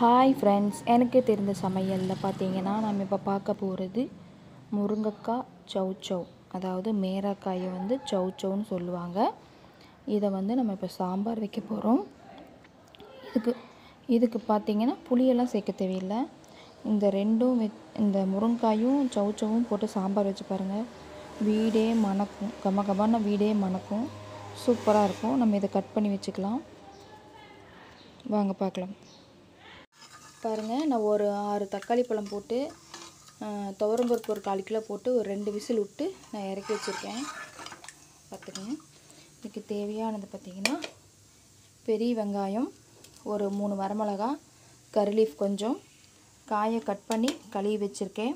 hi friends எனக்கு தெரிந்த சமையலில் பார்த்தீங்கன்னா நம்ம இப்போ பார்க்க போகிறது முருங்கைக்காய் சவ் சவ் அதாவது மேரக்காயை வந்து சவ் சவ்னு சொல்லுவாங்க இதை வந்து நம்ம இப்போ சாம்பார் வைக்க போகிறோம் இதுக்கு இதுக்கு பார்த்தீங்கன்னா புளியெல்லாம் சேர்க்க தேவையில்லை இந்த ரெண்டும் வெ இந்த முருங்காயும் சவ் சவ்வும் போட்டு சாம்பார் வச்சு பாருங்கள் வீடே மணக்கும் கம கமான வீடே மணக்கும் சூப்பராக இருக்கும் நம்ம இதை கட் பண்ணி வச்சுக்கலாம் வாங்க பார்க்கலாம் பாருங்கள் நான் ஒரு ஆறு தக்காளி பழம் போட்டு துவரம்பருப்பு ஒரு கால் கிலோ போட்டு ஒரு ரெண்டு விசில் விட்டு நான் இறக்கி வச்சுருக்கேன் பார்த்துக்கங்க இதுக்கு தேவையானது பார்த்திங்கன்னா பெரிய வெங்காயம் ஒரு மூணு வரமிளகா கறி லீஃப் கொஞ்சம் காயை கட் பண்ணி கழுவி வச்சுருக்கேன்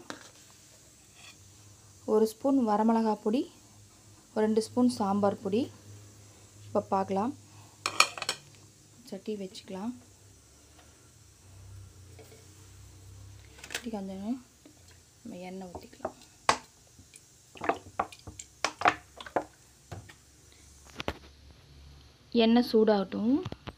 ஒரு ஸ்பூன் வரமிளகா பொடி ஒரு ரெண்டு ஸ்பூன் சாம்பார் பொடி இப்போ பார்க்கலாம் சட்டி வச்சுக்கலாம் சட்டி காஞ்சோன்னு நம்ம எண்ணெய் ஊற்றிக்கலாம் எண்ணெய் சூடாகட்டும்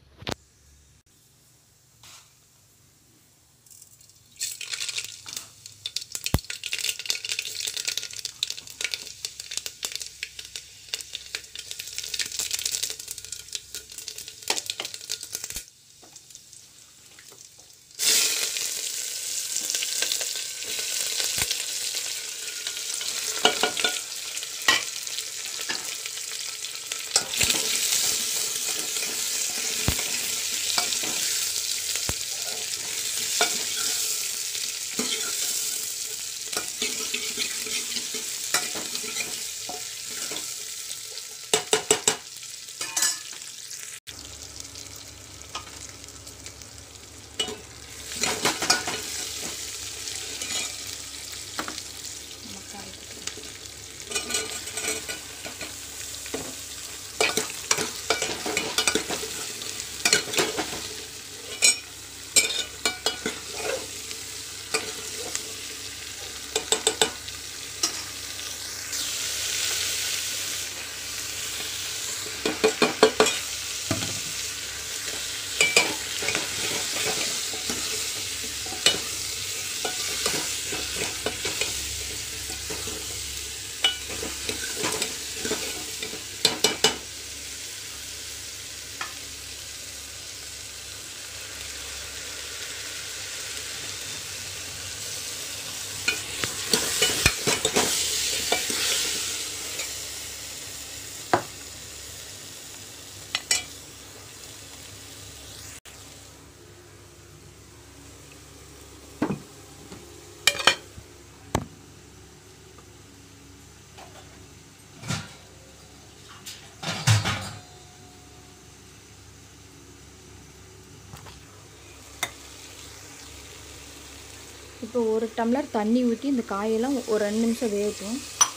இப்போ ஒரு டம்ளர் தண்ணி ஊற்றி இந்த காயெல்லாம் ஒரு ரெண்டு நிமிஷம் வேகட்டும்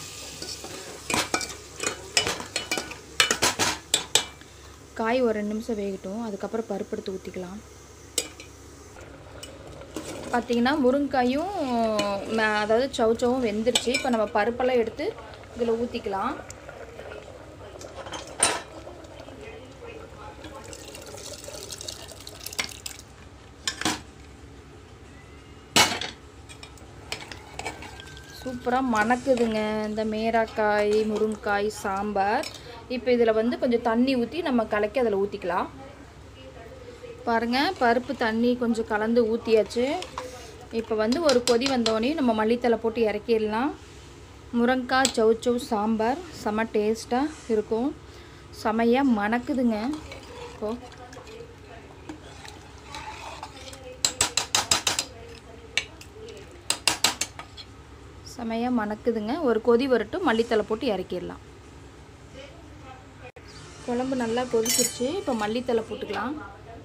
காய் ஒரு ரெண்டு நிமிஷம் வேகட்டும் அதுக்கப்புறம் பருப்பு எடுத்து ஊற்றிக்கலாம் பார்த்திங்கன்னா முருங்காயும் அதாவது சவு சவும் வெந்துருச்சு இப்போ நம்ம பருப்பெல்லாம் எடுத்து இதில் ஊற்றிக்கலாம் சூப்பராக மணக்குதுங்க இந்த மேராக்காய் முருங்காய் சாம்பார் இப்போ இதில் வந்து கொஞ்சம் தண்ணி ஊற்றி நம்ம கலக்கி அதில் ஊற்றிக்கலாம் பாருங்கள் பருப்பு தண்ணி கொஞ்சம் கலந்து ஊற்றியாச்சு இப்போ வந்து ஒரு கொதி வந்தோடனே நம்ம மல்லித்தலை போட்டு இறக்கிடலாம் முருங்காய் சவு சவு சாம்பார் செம்ம டேஸ்ட்டாக இருக்கும் செமையாக மணக்குதுங்க இப்போது செமையாக மணக்குதுங்க ஒரு கொதி வரட்டும் மல்லித்தலை போட்டு இறக்கிடலாம் குழம்பு நல்லா கொதிச்சிருச்சு இப்போ மல்லித்தலை போட்டுக்கலாம்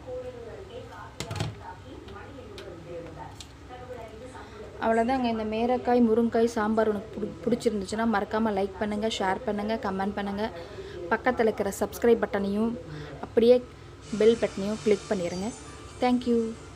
அவ்வளோதாங்க இந்த மேரக்காய் முருங்காய் சாம்பார் உனக்கு பிடி பிடிச்சிருந்துச்சுன்னா மறக்காமல் லைக் பண்ணுங்கள் ஷேர் பண்ணுங்கள் கமெண்ட் பண்ணுங்கள் பக்கத்தில் இருக்கிற சப்ஸ்கிரைப் பட்டனையும் அப்படியே பெல் பட்டனையும் கிளிக் பண்ணிடுங்க தேங்க்யூ